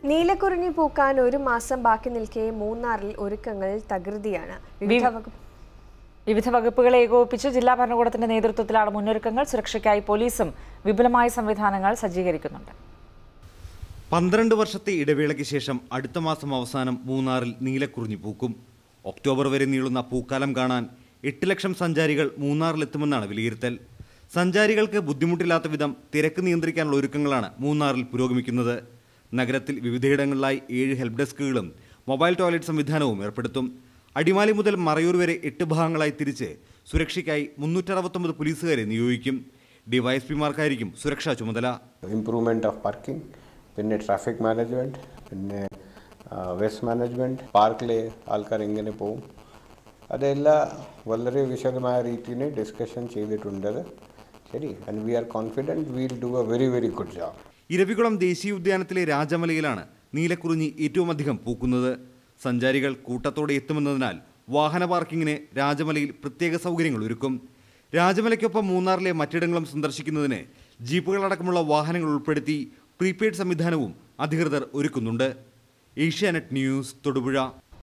നീലക്കുറിഞ്ഞി പൂക്കാൻ ഒരു മാസം ബാക്കി നിൽക്കെ മൂന്നാറിൽ ഒരുക്കങ്ങൾ തകൃതിയാണ് വിവിധ വകുപ്പ് വിവിധ വകുപ്പുകളെ ഏകോപിപ്പിച്ച് ജില്ലാ ഭരണകൂടത്തിന്റെ നേതൃത്വത്തിലാണ് മുന്നൊരുക്കങ്ങൾ സുരക്ഷയ്ക്കായി പോലീസും വിപുലമായ സംവിധാനങ്ങൾ സജ്ജീകരിക്കുന്നുണ്ട് പന്ത്രണ്ട് വർഷത്തെ ഇടവേളയ്ക്ക് ശേഷം അടുത്ത മാസം അവസാനം മൂന്നാറിൽ നീലക്കുറിഞ്ഞി പൂക്കും ഒക്ടോബർ വരെ നീളുന്ന പൂക്കാലം കാണാൻ എട്ട് ലക്ഷം സഞ്ചാരികൾ മൂന്നാറിലെത്തുമെന്നാണ് വിലയിരുത്തൽ സഞ്ചാരികൾക്ക് ബുദ്ധിമുട്ടില്ലാത്ത വിധം തിരക്ക് നിയന്ത്രിക്കാനുള്ള ഒരുക്കങ്ങളാണ് മൂന്നാറിൽ പുരോഗമിക്കുന്നത് നഗരത്തിൽ വിവിധയിടങ്ങളിലായി ഏഴ് ഹെൽപ്പ് ഡെസ്കുകളും മൊബൈൽ ടോയ്ലറ്റ് സംവിധാനവും ഏർപ്പെടുത്തും അടിമാലി മുതൽ മറയൂർ വരെ എട്ട് ഭാഗങ്ങളായി തിരിച്ച് സുരക്ഷയ്ക്കായി മുന്നൂറ്ററുപത്തൊമ്പത് പോലീസുകാരെ നിയോഗിക്കും ഡിവൈഎസ്പിമാർക്കായിരിക്കും സുരക്ഷാ ചുമതല ഇംപ്രൂവ്മെൻറ്റ് ഓഫ് പാർക്കിംഗ് പിന്നെ ട്രാഫിക് മാനേജ്മെൻറ്റ് പിന്നെ വേസ്റ്റ് മാനേജ്മെൻറ്റ് പാർക്കിൽ ആൾക്കാർ എങ്ങനെ പോവും അതെല്ലാം വളരെ വിശദമായ രീതിയിൽ ഡിസ്കഷൻ ചെയ്തിട്ടുണ്ട് ശരി and we are confident will do a very very good job Eravikulam ദേശീയ ഉദ്യാനത്തിലെ രാജമലയിലാണ് നീലക്കുറിഞ്ഞി ഏറ്റവും അധികം പൂക്കുന്നത് സഞ്ചാരികൾ കൂട്ടത്തോടെ എത്തുമെന്നതിനാൽ വാഹന പാർക്കിങ്ങിന് രാജമലയിൽ പ്രത്യേക സൗകര്യങ്ങൾ ഒരുക്കും രാജമലയ്ക്കൊപ്പം മൂന്നാറിലെ മറ്റിടങ്ങളും സന്ദർശിക്കുന്നതിന് ജീപ്പുകളടക്കമുള്ള വാഹനങ്ങൾ ഉൾപ്പെടുത്തി പ്രീപെയ്ഡ് സംവിധാനവും അധികൃതർ ഒരുക്കുന്നുണ്ട് ഏഷ്യാനെറ്റ് ന്യൂസ് തൊടുപുഴ